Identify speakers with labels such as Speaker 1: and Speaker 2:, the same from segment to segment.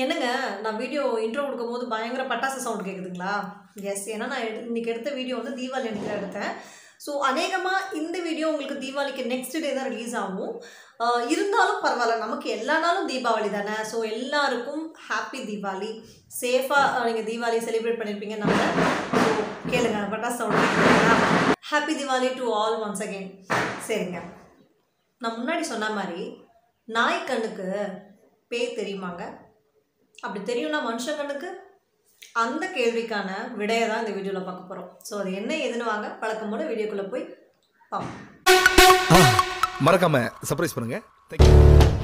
Speaker 1: என்னங்க நான் video intro கொடுக்கும்போது பயங்கர பட்டாசு சவுண்ட் கேட்குதுங்களா எஸ் ஏன்னா நான் எடு- இன்னைக்கு எடுத்த வீடியோ வந்து தீபாவளி அன்னைக்கு தான் எடுத்தேன் ஸோ அநேகமாக இந்த வீடியோ உங்களுக்கு தீபாவளிக்கு நெக்ஸ்ட் டே தான் ரிலீஸ் ஆகும் ஆஹ் இருந்தாலும் பரவாயில்ல நமக்கு எல்லா நாளும் தீபாவளி தானே ஸோ எல்லாருக்கும் ஹாப்பி தீபாவளி சேஃபாக நீங்கள் தீபாவளி செலிப்ரேட் பண்ணியிருப்பீங்க நம்ம ஸோ கேளுங்க பட்டாசு சவுண்ட் கேட்குறீங்களா happy Deepavali to all once again சரிங்க நான் முன்னாடி சொன்ன மாதிரி நாய் கண்ணுக்கு பேய் தெரியுமாங்க அப்படி தெரியும்னா மனுஷன் கண்ணுக்கு அந்த கேள்விக்கான விடையை தான் இந்த வீடியோவில் பார்க்க போகிறோம் ஸோ அது என்ன எதுன்னு வாங்க பழக்கம் போல வீடியோக்குள்ளே போய் பார்ப்போம்
Speaker 2: மறக்காம சர்ப்ரைஸ் பண்ணுங்க தேங்க்யூ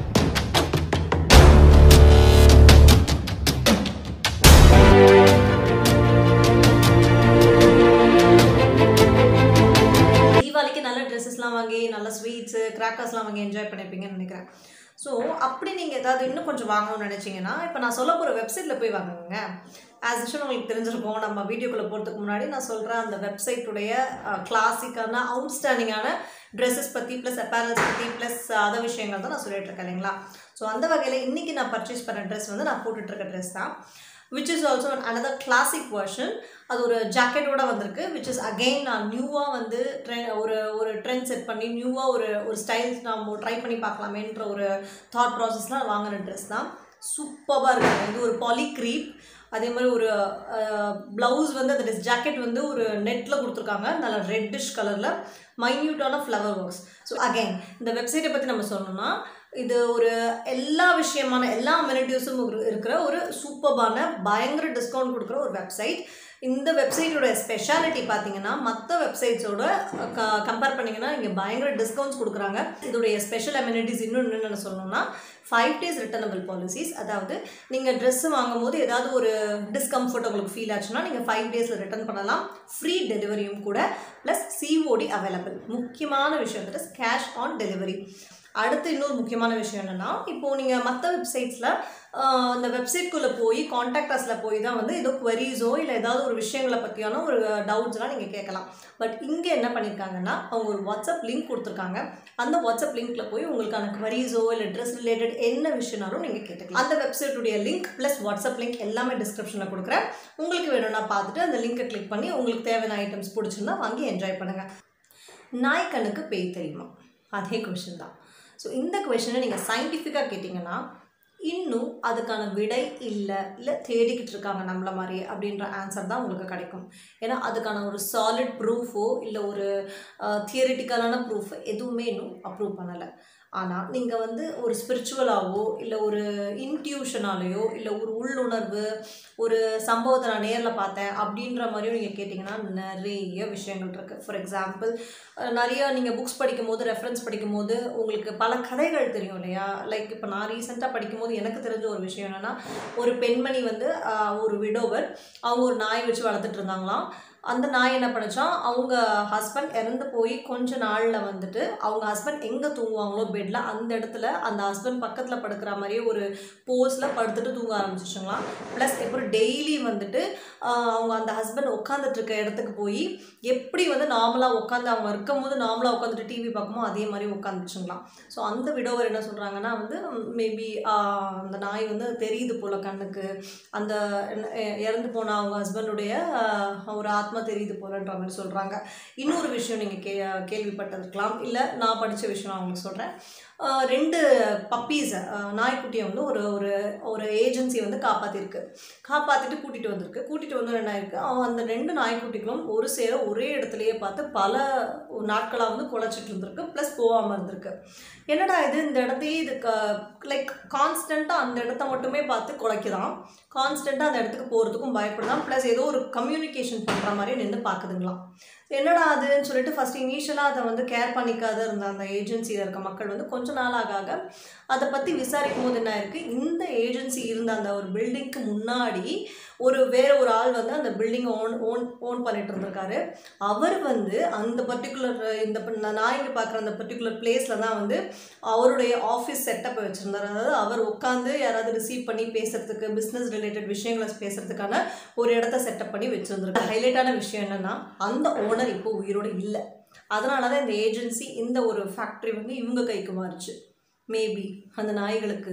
Speaker 1: தீபாவளிக்கு நல்ல ட்ரெஸ்ஸஸ்லாம் வாங்கி நல்ல ஸ்வீட்ஸு கிராக்கர்ஸ்லாம் வாங்கி என்ஜாய் பண்ணியிருப்பீங்கன்னு நினைக்கிறேன் ஸோ அப்படி நீங்கள் ஏதாவது இன்னும் கொஞ்சம் வாங்கணும்னு நினச்சிங்கன்னா இப்போ நான் சொல்ல போகிற வெப்சைட்டில் போய் வாங்குங்க ஆஸ் யூஷுவல் உங்களுக்கு தெரிஞ்சிருக்கும் நம்ம வீடியோக்குள்ளே போகிறதுக்கு முன்னாடி நான் சொல்கிறேன் அந்த வெப்சைட்டுடைய கிளாசிக்கான அவுட்ஸ்டாண்டிங்கான ட்ரெஸ்ஸஸ் பற்றி ப்ளஸ் அப்பேரல்ஸ் பற்றி ப்ளஸ் அதர் விஷயங்கள் தான் நான் சொல்லிட்டு இருக்கேன் இல்லைங்களா ஸோ அந்த வகையில் இன்றைக்கி நான் பர்ச்சேஸ் பண்ண ட்ரெஸ் வந்து நான் போட்டுட்டு இருக்க ட்ரெஸ் தான் which is also another classic version அது ஒரு ஜாக்கெட்டோட வந்திருக்கு விச் இஸ் அகெயின் நான் நியூவாக வந்து ட்ரெ ஒரு ஒரு ட்ரெண்ட் செட் பண்ணி நியூவாக ஒரு ஒரு ஸ்டைல்ஸ் நம்ம ட்ரை பண்ணி பார்க்கலாமேன்ற ஒரு தாட் ப்ராசஸ்லாம் வாங்கின ட்ரெஸ் தான் சூப்பராக இருக்குது இது ஒரு பாலி க்ரீப் அதே மாதிரி ஒரு ப்ளவுஸ் வந்து அந்த ட்ரெஸ் ஜாக்கெட் வந்து ஒரு நெட்டில் கொடுத்துருக்காங்க நல்ல ரெட்டிஷ் கலரில் மைன்யூட்டான ஃப்ளவர் ஒர்க்ஸ் ஸோ அகைன் இந்த வெப்சைட்டை பற்றி நம்ம சொல்லணும்னா இது ஒரு எல்லா விஷயமான எல்லா அமெனிட்டிஸும் இருக்கிற ஒரு சூப்பர்பான பயங்கர டிஸ்கவுண்ட் கொடுக்குற ஒரு வெப்சைட் இந்த வெப்சைட்டோட ஸ்பெஷாலிட்டி பார்த்தீங்கன்னா மற்ற வெப்சைட்ஸோட க கம்பேர் பண்ணிங்கன்னா இங்கே பயங்கர டிஸ்கவுண்ட்ஸ் கொடுக்குறாங்க இதோடைய ஸ்பெஷல் அமெனிட்டிஸ் இன்னும் என்னென்னு சொல்லணும்னா ஃபைவ் டேஸ் ரிட்டர்னபிள் பாலிசிஸ் அதாவது நீங்கள் ட்ரெஸ்ஸு வாங்கும் போது ஏதாவது ஒரு டிஸ்கம்ஃபர்ட் உங்களுக்கு ஃபீல் ஆச்சுன்னா நீங்கள் ஃபைவ் டேஸில் ரிட்டர்ன் பண்ணலாம் ஃப்ரீ டெலிவரியும் கூட ப்ளஸ் சிஓடி அவைலபிள் முக்கியமான விஷயம் வந்துட்டு கேஷ் ஆன் டெலிவரி அடுத்து இன்னொரு முக்கியமான விஷயம் என்னென்னா இப்போது நீங்கள் மற்ற வெப்சைட்ஸில் அந்த வெப்சைட்குள்ளே போய் காண்டாக்ட் அஸில் போய் தான் வந்து ஏதோ queries-ஓ இல்லை ஏதாவது ஒரு விஷயங்களை பற்றியான ஒரு டவுட்ஸ்லாம் நீங்கள் கேட்கலாம் பட் இங்கே என்ன பண்ணியிருக்காங்கன்னா அவங்க ஒரு வாட்ஸ்அப் லிங்க் கொடுத்துருக்காங்க அந்த வாட்ஸ்அப் லிங்க்ல போய் உங்களுக்கான queries-ஓ இல்லை ட்ரெஸ் ரிலேட்டட் என்ன விஷயம்னாலும் நீங்கள் கேட்டுக்கலாம் அந்த வெப்சைட்டுடைய லிங்க் ப்ளஸ் வாட்ஸ்அப் லிங்க் எல்லாமே டிஸ்கிரிப்ஷனில் கொடுக்குறேன் உங்களுக்கு வேணும்னா பார்த்துட்டு அந்த லிங்கை கிளிக் பண்ணி உங்களுக்கு தேவையான ஐட்டம்ஸ் பிடிச்சிருந்தா வாங்கி என்ஜாய் பண்ணுங்கள் நாய் கண்ணுக்கு பேய் தெரியுமா அதே கொஷின் தான் ஸோ இந்த கொஷனை நீங்கள் சயின்டிஃபிக்காக கேட்டிங்கன்னா இன்னும் அதுக்கான விடை இல்லை இல்லை தேடிக்கிட்டு இருக்காங்க நம்மள மாதிரி அப்படின்ற ஆன்சர் தான் உங்களுக்கு கிடைக்கும் ஏன்னா அதுக்கான ஒரு சாலிட் ப்ரூஃபோ இல்லை ஒரு தியரிட்டிக்கலான ப்ரூஃப் எதுவுமே இன்னும் அப்ரூவ் பண்ணலை ஆனால் நீங்கள் வந்து ஒரு ஸ்பிரிச்சுவலாகவோ இல்லை ஒரு இன்ட்யூஷனாலேயோ இல்லை ஒரு உள்ளுணர்வு ஒரு சம்பவத்தை நான் நேரில் பார்த்தேன் அப்படின்ற மாதிரியும் நீங்கள் கேட்டிங்கன்னா நிறைய விஷயங்கள் இருக்குது ஃபார் எக்ஸாம்பிள் நிறைய நீங்கள் புக்ஸ் படிக்கும்போது ரெஃபரன்ஸ் படிக்கும்போது உங்களுக்கு பல கதைகள் தெரியும் இல்லையா லைக் இப்போ நான் ரீசெண்டாக படிக்கும்போது எனக்கு தெரிஞ்ச ஒரு விஷயம் என்னென்னா ஒரு பெண்மணி வந்து ஆஹ், ஒரு விடோவர் அவங்க ஒரு நாய் வச்சு வளர்த்துட்டு இருந்தாங்களாம் அந்த நாய் என்ன பண்ணுச்சான் அவங்க ஹஸ்பண்ட் இறந்து போய் கொஞ்ச நாளில் வந்துட்டு அவங்க ஹஸ்பண்ட் எங்கே தூங்குவாங்களோ பெட்டில் அந்த இடத்துல அந்த ஹஸ்பண்ட் பக்கத்தில் படுக்கிற மாதிரியே ஒரு போஸில் படுத்துட்டு தூங்க ஆரம்பிச்சிச்சுங்களாம் ப்ளஸ் அப்புறம் டெய்லி வந்துட்டு ஆஹ், அவங்க அந்த ஹஸ்பண்ட் உட்காந்துட்டு இருக்க இடத்துக்கு போய் எப்படி வந்து நார்மலாக உட்காந்து அவங்க இருக்கும்போது நார்மலாக உட்காந்துட்டு டிவி பார்க்குமோ அதே மாதிரி உட்காந்துச்சுங்களாம் ஸோ அந்த விடோவர் என்ன சொல்கிறாங்கன்னா வந்து மேபி அந்த நாய் வந்து தெரியுது போல் கண்ணுக்கு அந்த இ- இறந்து போன அவங்க ஹஸ்பண்டுடைய ஒரு ஆத்மா தெரியுது போலன்ற மாதிரி சொல்கிறாங்க இன்னொரு விஷயம் நீங்கள் கே கேள்விப்பட்டிருக்கலாம் இல்லை நான் படித்த விஷயம் நான் உங்களுக்கு சொல்கிறேன் ரெண்டு பப்பீஸை நாய்க்குட்டியை வந்து ஒரு ஒரு ஒரு ஏஜென்சி வந்து காப்பாற்றிருக்கு காப்பாற்றிட்டு கூட்டிகிட்டு வந்திருக்கு கூட்டிகிட்டு வந்து என்ன ஆயிருக்கு அவன் அந்த ரெண்டு நாய்க்குட்டிகளும் ஒரு சேர ஒரே இடத்துலையே பார்த்து பல நாட்களாக வந்து குலைச்சிட்டு இருந்திருக்கு ப்ளஸ் போகாமல் இருந்திருக்கு என்னடா இது இந்த இடத்தையே இது லைக் கான்ஸ்டண்ட்டாக அந்த இடத்த மட்டுமே பார்த்து குலைக்குதான் கான்ஸ்டண்ட்டாக அந்த இடத்துக்கு போகிறதுக்கும் பயப்படுதான் ப்ளஸ் ஏதோ ஒரு கம்யூனிகேஷன் பண்ணுற மாதிரி நின்று பார்க்குதுங்களாம் என்னடா அதுன்னு சொல்லிட்டு ஃபஸ்ட் இனிஷியலாக அதை வந்து கேர் பண்ணிக்காத இருந்த அந்த ஏஜென்சியில் இருக்க மக்கள் வந்து கொஞ்ச நாள் ஆக ஆக அதை பற்றி விசாரிக்கும் போது என்ன இருக்குது இந்த ஏஜென்சி இருந்த அந்த ஒரு பில்டிங்க்கு முன்னாடி ஒரு வேற ஒரு ஆள் வந்து அந்த பில்டிங்கை ஓன் ஓன் ஓன் பண்ணிட்டு இருந்திருக்காரு அவர் வந்து அந்த பர்டிகுலர் இந்த ப- நான் நாய்க்கு பார்க்குற அந்த பர்டிகுலர் பிளேஸில் தான் வந்து அவருடைய ஆஃபீஸ் செட்டப்பை வச்சுருந்தார் அதாவது அவர் உட்காந்து யாராவது ரிசீவ் பண்ணி பேசுறதுக்கு பிஸ்னஸ் ரிலேட்டட் விஷயங்களை பேசுறதுக்கான ஒரு இடத்த செட்டப் பண்ணி வச்சுருந்துருக்கு ஹைலைட்டான விஷயம் என்னன்னா அந்த ஓனர் இப்போ உயிரோடு இல்லை அதனால தான் இந்த ஏஜென்சி இந்த ஒரு ஃபேக்ட்ரி வந்து இவங்க கைக்கு மாறுச்சு மேபி அந்த நாய்களுக்கு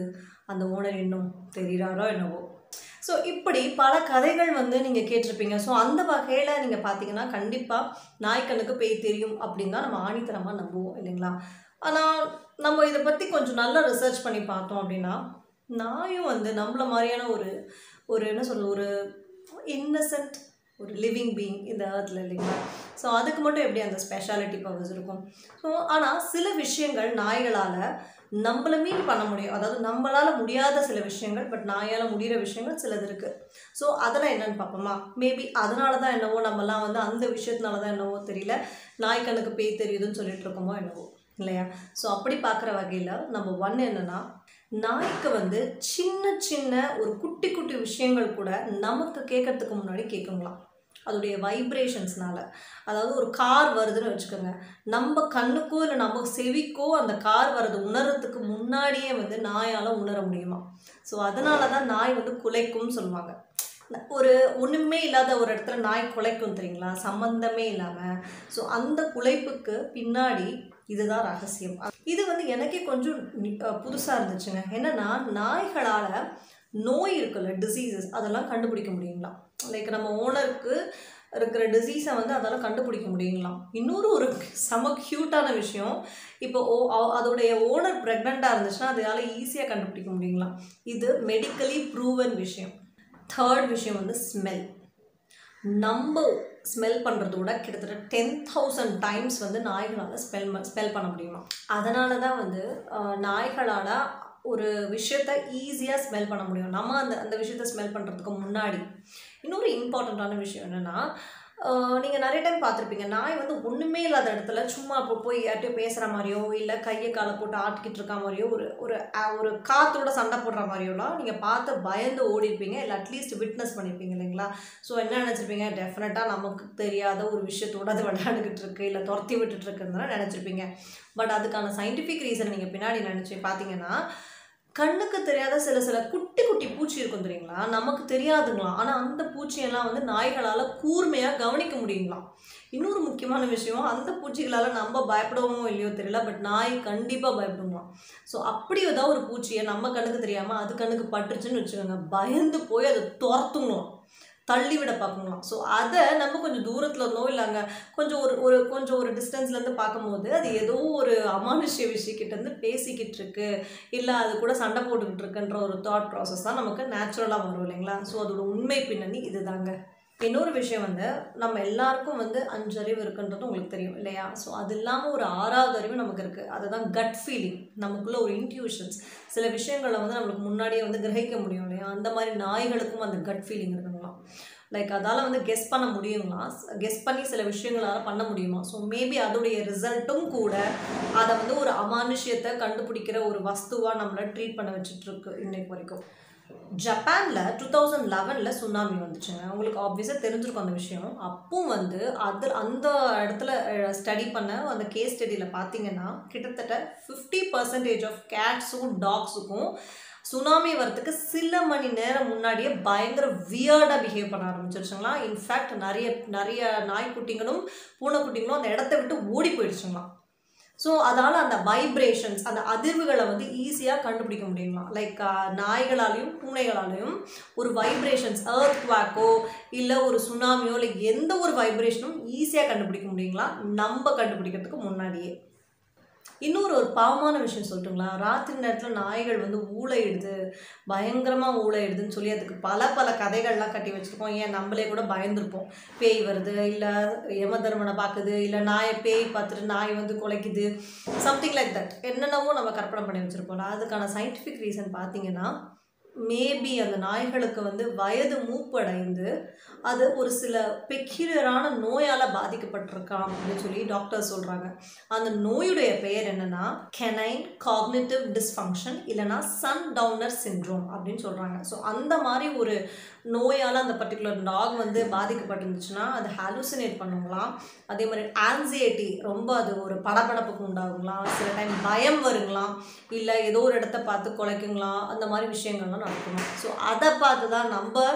Speaker 1: அந்த ஓனர் இன்னும் தெரிகிறாரோ என்னவோ ஸோ இப்படி பல கதைகள் வந்து நீங்கள் கேட்டிருப்பீங்க ஸோ அந்த வகையில் நீங்கள் பார்த்தீங்கன்னா கண்டிப்பாக நாய்க்கண்ணுக்கு பேய் தெரியும் அப்படின்னு தான் நம்ம ஆணித்தரமாக நம்புவோம் இல்லைங்களா ஆனால் நம்ம இதை பற்றி கொஞ்சம் நல்லா ரிசர்ச் பண்ணி பார்த்தோம் அப்படின்னா நாயும் வந்து நம்மள மாதிரியான ஒரு ஒரு என்ன சொல்ல ஒரு இன்னசென்ட் ஒரு லிவிங் பீயிங் இந்த ஏர்த்தில் இல்லைங்களா ஸோ அதுக்கு மட்டும் எப்படி அந்த ஸ்பெஷாலிட்டி பவர்ஸ் இருக்கும் ஸோ ஆனால் சில விஷயங்கள் நாய்களால் நம்மள மீன் பண்ண முடியும் அதாவது நம்மளால் முடியாத சில விஷயங்கள் பட் நாயால் முடிகிற விஷயங்கள் சிலது இருக்குது ஸோ அதெல்லாம் என்னன்னு பார்ப்போமா மேபி அதனால தான் என்னவோ நம்மலாம் வந்து அந்த விஷயத்தினால தான் என்னவோ தெரியல நாய் கண்ணுக்கு பேய் தெரியுதுன்னு சொல்லிட்டு இருக்கோமோ என்னவோ இல்லையா ஸோ அப்படி பார்க்குற வகையில் நம்ம ஒன் என்னன்னா நாய்க்கு வந்து சின்ன சின்ன ஒரு குட்டி குட்டி விஷயங்கள் கூட நமக்கு கேட்கறதுக்கு முன்னாடி கேட்குங்களாம் அதோடைய வைப்ரேஷன்ஸ்னால அதாவது ஒரு கார் வருதுன்னு வச்சுக்கோங்க நம்ம கண்ணுக்கோ இல்லை நம்ம செவிக்கோ அந்த கார் வர்றது உணர்றதுக்கு முன்னாடியே வந்து நாயால் உணர முடியுமா ஸோ அதனால தான் நாய் வந்து குலைக்கும்னு சொல்லுவாங்க ஒரு ஒன்றுமே இல்லாத ஒரு இடத்துல நாய் குலைக்கும் தெரியுங்களா சம்மந்தமே இல்லாமல் ஸோ அந்த குலைப்புக்கு பின்னாடி இதுதான் ரகசியம் இது வந்து எனக்கே கொஞ்சம் புதுசாக இருந்துச்சுங்க என்னன்னா நாய்களால் நோய் இருக்குல்ல டிசீசஸ் அதெல்லாம் கண்டுபிடிக்க முடியுங்களாம் லைக் நம்ம ஓனருக்கு இருக்கிற டிசீஸை வந்து அதெல்லாம் கண்டுபிடிக்க முடியுங்களாம் இன்னொரு ஒரு செம க்யூட்டான விஷயம் இப்போ ஓ அ- அதோடைய ஓனர் ப்ரெக்னெண்ட்டாக இருந்துச்சுன்னா அதால் ஈஸியாக கண்டுபிடிக்க முடியுங்களாம் இது மெடிக்கலி ப்ரூவன் விஷயம் தேர்ட் விஷயம் வந்து ஸ்மெல் நம்ம ஸ்மெல் பண்ணுறத விட கிட்டத்தட்ட டென் தௌசண்ட் டைம்ஸ் வந்து நாய்களால் ஸ்மெல் ஸ்மெல் பண்ண முடியுமா அதனால தான் வந்து ஆஹ், நாய்களால் ஒரு விஷயத்த ஈஸியாக ஸ்மெல் பண்ண முடியும் நம்ம அந்த அந்த விஷயத்த ஸ்மெல் பண்ணுறதுக்கு முன்னாடி இன்னொரு இம்பார்ட்டண்ட்டான விஷயம் என்னென்னா நீங்கள் நிறைய டைம் பார்த்துருப்பீங்க நாய் வந்து ஒன்றுமே இல்லாத இடத்துல சும்மா இப்போ போய் யார்கிட்டயோ பேசுகிற மாதிரியோ இல்லை கையை காலை போட்டு ஆட்டிக்கிட்டு இருக்க மாதிரியோ ஒரு ஒரு அஹ், ஒரு காற்றோட சண்டை போடுற மாதிரியோலாம் நீங்கள் பார்த்து பயந்து ஓடி இருப்பீங்க இல்லை அட்லீஸ்ட் விட்னஸ் பண்ணியிருப்பீங்க இல்லைங்களா ஸோ என்ன நினச்சிருப்பீங்க டெஃபினட்டாக நமக்கு தெரியாத ஒரு விஷயத்தோட அது விளையாண்டுக்கிட்டு இருக்கு இல்லை துரத்தி விட்டுட்டு இருக்குன்னு நினச்சிருப்பீங்க பட் அதுக்கான சயின்டிஃபிக் ரீசன் நீங்கள் பின்னாடி நினச்சி பார்த்தீங்கன்னா கண்ணுக்கு தெரியாத சில சில குட்டி குட்டி பூச்சி இருக்கும் தெரியுங்களா நமக்கு தெரியாதுங்களாம் ஆனால் அந்த பூச்சியெல்லாம் வந்து நாய்களால் கூர்மையாக கவனிக்க முடியுங்களாம் இன்னொரு முக்கியமான விஷயம் அந்த பூச்சிகளால் நம்ம பயப்படுவோமோ இல்லையோ தெரியல பட் நாய் கண்டிப்பாக பயப்படுங்களாம் ஸோ அப்படி ஏதாவது ஒரு பூச்சியை நம்ம கண்ணுக்கு தெரியாமல் அது கண்ணுக்கு பட்டுருச்சுன்னு வச்சுக்கோங்க பயந்து போய் அதை துரத்துங்களாம் தள்ளி விட பார்க்கணுங்களாம் ஸோ அதை நம்ம கொஞ்சம் தூரத்தில் இருந்தோ இல்லை அங்கே கொஞ்சம் ஒரு ஒரு கொஞ்சம் ஒரு டிஸ்டன்ஸ்லேருந்து பார்க்கும்போது அது ஏதோ ஒரு அமானுஷ்ய விஷயக்கிட்டேருந்து பேசிக்கிட்டு இருக்கு இல்லை அது கூட சண்டை போட்டுக்கிட்டு இருக்குன்ற ஒரு தாட் ப்ராசஸ் தான் நமக்கு நேச்சுரலாக வரும் இல்லைங்களா ஸோ அதோட உண்மை பின்னணி இதுதாங்க இன்னொரு விஷயம் வந்து நம்ம எல்லாருக்கும் வந்து அஞ்சு அறிவு இருக்குன்றது உங்களுக்கு தெரியும் இல்லையா ஸோ அது இல்லாமல் ஒரு ஆறாவது அறிவு நமக்கு இருக்குது அதுதான் கட் ஃபீலிங் நமக்குள்ள ஒரு இன்ட்யூஷன்ஸ் சில விஷயங்களை வந்து நம்மளுக்கு முன்னாடியே வந்து கிரகிக்க முடியும் இல்லையா அந்த மாதிரி நாய்களுக்கும் அந்த கட் ஃபீலிங் இருக்குங்களாம் லைக் அதால் வந்து கெஸ் பண்ண முடியுங்களா கெஸ் பண்ணி சில விஷயங்களால் பண்ண முடியுமா ஸோ மேபி அதோடைய ரிசல்ட்டும் கூட அதை வந்து ஒரு அமானுஷ்யத்தை கண்டுபிடிக்கிற ஒரு வஸ்துவாக நம்மளை ட்ரீட் பண்ண வச்சுட்டு இருக்கு இன்னைக்கு வரைக்கும் ஜப்பானில் டூ தௌசண்ட் லெவனில் சுனாமி வந்துச்சுங்க உங்களுக்கு ஆப்வியஸாக தெரிஞ்சிருக்கும் அந்த விஷயம் அப்போ வந்து அது அந்த இடத்துல ஸ்டடி பண்ண அந்த கேஸ் ஸ்டடியில் பார்த்தீங்கன்னா கிட்டத்தட்ட ஃபிஃப்டி பர்சன்டேஜ் ஆஃப் கேட்ஸுக்கும் டாக்ஸுக்கும் சுனாமி வரத்துக்கு சில மணி நேரம் முன்னாடியே பயங்கர வியர்டாக பிஹேவ் பண்ண ஆரம்பிச்சிருச்சுங்களா இன்ஃபேக்ட் நிறைய நிறைய நாய்க்குட்டிங்களும் பூனைக்குட்டிங்களும் அந்த இடத்த விட்டு ஓடி போயிடுச்சுங்களாம் ஸோ அதால் அந்த வைப்ரேஷன்ஸ் அந்த அதிர்வுகளை வந்து ஈஸியாக கண்டுபிடிக்க முடியுங்களாம் லைக் நாய்களாலையும் பூனைகளாலையும் ஒரு வைப்ரேஷன்ஸ் earth வாக்கோ இல்லை ஒரு சுனாமியோ இல்லை எந்த ஒரு வைப்ரேஷனும் ஈஸியாக கண்டுபிடிக்க முடியுங்களா நம்ம கண்டுபிடிக்கிறதுக்கு முன்னாடியே இன்னொரு ஒரு பாவமான விஷயம் சொல்லட்டுங்களா ராத்திரி நேரத்தில் நாய்கள் வந்து ஊழையிடுது பயங்கரமாக ஊழையிடுதுன்னு சொல்லி அதுக்கு பல பல கதைகள்லாம் கட்டி வச்சுருக்கோம் ஏன் நம்மளே கூட பயந்துருப்போம் பேய் வருது இல்லை யம தர்மனை பார்க்குது இல்லை நாயை பேய் பார்த்துட்டு நாய் வந்து குலைக்குது சம்திங் லைக் தட் என்னென்னவோ நம்ம கற்பனை பண்ணி வச்சுருப்போம் அதுக்கான சயின்டிஃபிக் ரீசன் பார்த்தீங்கன்னா மேபி அந்த நாய்களுக்கு வந்து வயது மூப்படைந்து அது ஒரு சில பெக்யூலரான நோயால் பாதிக்கப்பட்டிருக்கான் அப்படின்னு சொல்லி டாக்டர் சொல்கிறாங்க அந்த நோயுடைய பெயர் என்னன்னா கெனைன் காக்னிட்டிவ் டிஸ்ஃபங்க்ஷன் இல்லைனா சன் டவுனர் சிண்ட்ரோம் அப்படின்னு சொல்கிறாங்க ஸோ அந்த மாதிரி ஒரு நோயால் அந்த பர்டிகுலர் டாக் வந்து பாதிக்கப்பட்டிருந்துச்சுன்னா அது ஹாலுசினேட் பண்ணுங்களாம் அதே மாதிரி ஆன்சைட்டி ரொம்ப அது ஒரு படபடப்புக்கு உண்டாகுங்களாம் சில டைம் பயம் வருங்களாம் இல்லை ஏதோ ஒரு இடத்த பார்த்து குலைக்குங்களாம் அந்த மாதிரி விஷயங்கள்லாம் நடக்கணும் ஸோ அதை பார்த்து தான் நம்ம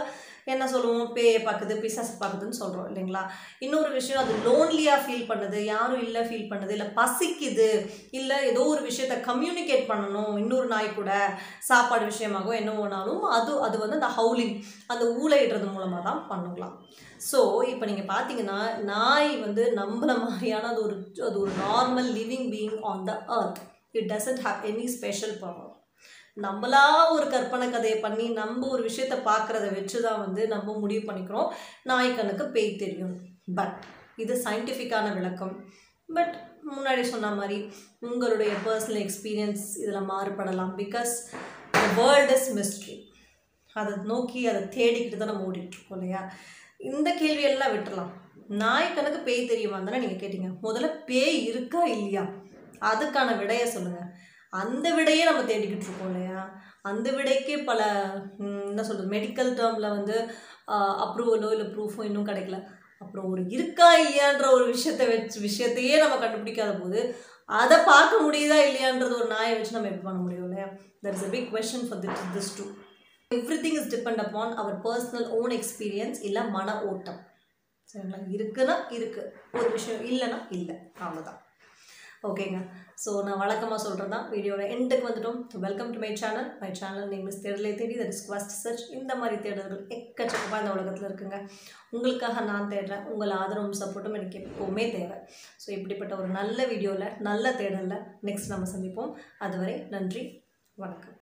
Speaker 1: என்ன சொல்லுவோம் பேயை பார்க்குது பிசாசு பார்க்குதுன்னு சொல்கிறோம் இல்லைங்களா இன்னொரு விஷயம் அது லோன்லியாக ஃபீல் பண்ணுது யாரும் இல்லை ஃபீல் பண்ணுது இல்லை பசிக்குது இல்லை ஏதோ ஒரு விஷயத்த கம்யூனிகேட் பண்ணணும் இன்னொரு நாய் கூட சாப்பாடு விஷயமாகவோ என்ன வேணாலும் அது அது வந்து அந்த ஹவுலிங் அந்த ஊழையிடுறது மூலமாக தான் பண்ணலாம் ஸோ இப்போ நீங்கள் பார்த்தீங்கன்னா நாய் வந்து நம்மள மாதிரியான அது ஒரு அது ஒரு normal living being on the earth it doesn't have any special power நம்மளா ஒரு கற்பனை கதையை பண்ணி நம்ம ஒரு விஷயத்த பார்க்குறத வச்சு தான் வந்து நம்ம முடிவு பண்ணிக்கிறோம் நாய்க்கனுக்கு பேய் தெரியும் பட் இது சயின்டிஃபிக்கான விளக்கம் பட் முன்னாடி சொன்ன மாதிரி உங்களுடைய பர்சனல் எக்ஸ்பீரியன்ஸ் இதில் மாறுபடலாம் பிகாஸ் வேர்ல்ட் இஸ் மிஸ்ட்ரி அதை நோக்கி அதை தேடிக்கிட்டு தான் நம்ம ஓடிட்டுருக்கோம் இல்லையா இந்த கேள்வியெல்லாம் விட்டுறலாம் நாய் கணக்கு பேய் தெரியுமா தானே நீங்கள் கேட்டீங்க முதல்ல பேய் இருக்கா இல்லையா அதுக்கான விடையை சொல்லுங்கள் அந்த விடையே நம்ம தேடிக்கிட்டு இருக்கோம் இல்லையா அந்த விடைக்கே பல ம், என்ன சொல்கிறது மெடிக்கல் டேர்மில் வந்து அப்ரூவலோ இல்லை ப்ரூஃபோ இன்னும் கிடைக்கல அப்புறம் ஒரு இருக்கா இல்லையான்ற ஒரு விஷயத்தை வச்சு விஷயத்தையே நம்ம கண்டுபிடிக்காத போது அதை பார்க்க முடியுதா இல்லையான்றது ஒரு நாயை வச்சு நம்ம எப்படி பண்ண முடியும் இல்லையா that is a big question for this this to everything is depend upon our personal own experience இல்லை மன ஓட்டம் சரிங்களா இருக்குன்னா இருக்கு ஒரு விஷயம் இல்லைன்னா இல்லை அவ்வளோதான் ஓகேங்க ஸோ நான் வழக்கமாக சொல்கிறது தான் வீடியோட எண்டுக்கு வந்துட்டோம் welcome to my channel my channel name is தேடலை தேடி தட் இஸ் குவஸ்ட் சர்ச் இந்த மாதிரி தேடல்கள் எக்கச்சக்கமாக இந்த உலகத்தில் இருக்குங்க உங்களுக்காக நான் தேடுறேன் உங்கள் ஆதரவும் சப்போர்ட்டும் எனக்கு எப்போவுமே தேவை ஸோ இப்படிப்பட்ட ஒரு நல்ல வீடியோவில் நல்ல தேடலில் நெக்ஸ்ட் நம்ம சந்திப்போம் அதுவரை நன்றி வணக்கம்